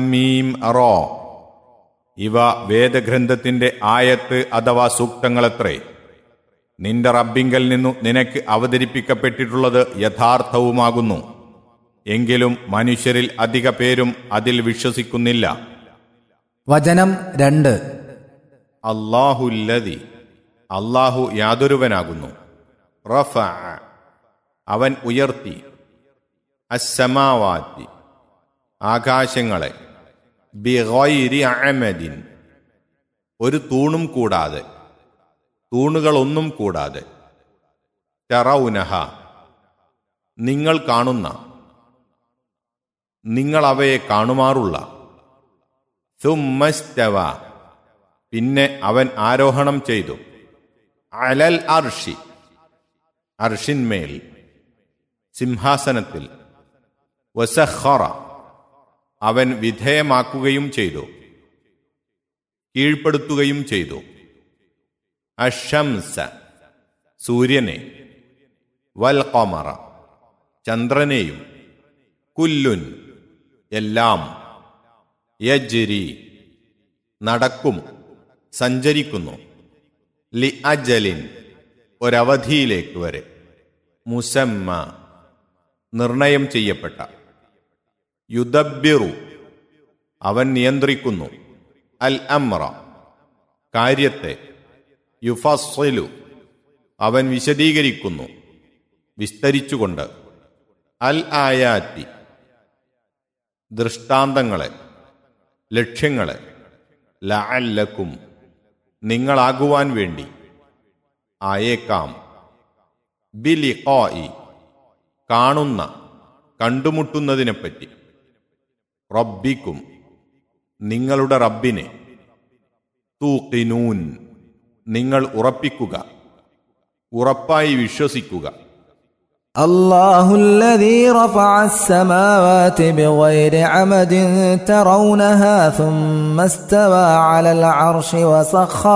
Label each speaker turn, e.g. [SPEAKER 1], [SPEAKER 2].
[SPEAKER 1] മീം raw ഇവ വേദഗ്രന്ഥത്തിന്റെ ആയത്ത് അഥവാ സൂക്തങ്ങളത്രേ നിന്റെ റബ്ബിങ്കൽ നിന്നു നിനക്ക് അവതരിപ്പിക്കപ്പെട്ടിട്ടുള്ളത് യഥാർത്ഥവുമാകുന്നു എങ്കിലും മനുഷ്യരിൽ അധിക പേരും അതിൽ വിശ്വസിക്കുന്നില്ല
[SPEAKER 2] വചനം രണ്ട്
[SPEAKER 1] അള്ളാഹുല്ലതി അള്ളാഹു യാതൊരുവനാകുന്നു റഫ അവൻ ഉയർത്തി അസ്സമാവാത്തി ആകാശങ്ങളെ ബിഗൈരി അമദിൻ ഒരു തൂണും കൂടാതെ തൂണുകളൊന്നും കൂടാതെ തെറൗനഹ നിങ്ങൾ കാണുന്ന നിങ്ങൾ അവയെ കാണുമാറുള്ള സുമ്മസ്തവ പിന്നെ അവൻ ആരോഹണം ചെയ്തു അലൽ അർഷി അർഷിന്മേൽ സിംഹാസനത്തിൽ വസഖറ അവൻ വിധേയമാക്കുകയും ചെയ്തു കീഴ്പ്പെടുത്തുകയും ചെയ്തു അഷംസ സൂര്യനെ വൽ കൊമറ ചന്ദ്രനെയും കുല്ലുൻ എല്ലാം യജ്രി നടക്കും സഞ്ചരിക്കുന്നു ലി അജലിൻ ഒരവധിയിലേക്ക് വരെ മുസമ്മ നിർണയം ചെയ്യപ്പെട്ട യുദബിറു അവൻ നിയന്ത്രിക്കുന്നു അൽ അമ്ര കാര്യത്തെ യുഫസ്ലു അവൻ വിശദീകരിക്കുന്നു വിസ്തരിച്ചുകൊണ്ട് അൽ ആയാറ്റി ദൃഷ്ടാന്തങ്ങളെ ലക്ഷ്യങ്ങളെ ലഅല്ലക്കും നിങ്ങളാകുവാൻ വേണ്ടി ആയേക്കാം ബിലിഖായി കാണുന്ന കണ്ടുമുട്ടുന്നതിനെപ്പറ്റി റബ്ബിക്കും നിങ്ങളുടെ റബ്ബിനെ തൂക്കിനൂൻ നിങ്ങൾ ഉറപ്പിക്കുക ഉറപ്പായി വിശ്വസിക്കുക
[SPEAKER 2] الله الذي رفع السماوات بغير عمد ترونها ثم استوى على العرش وسخر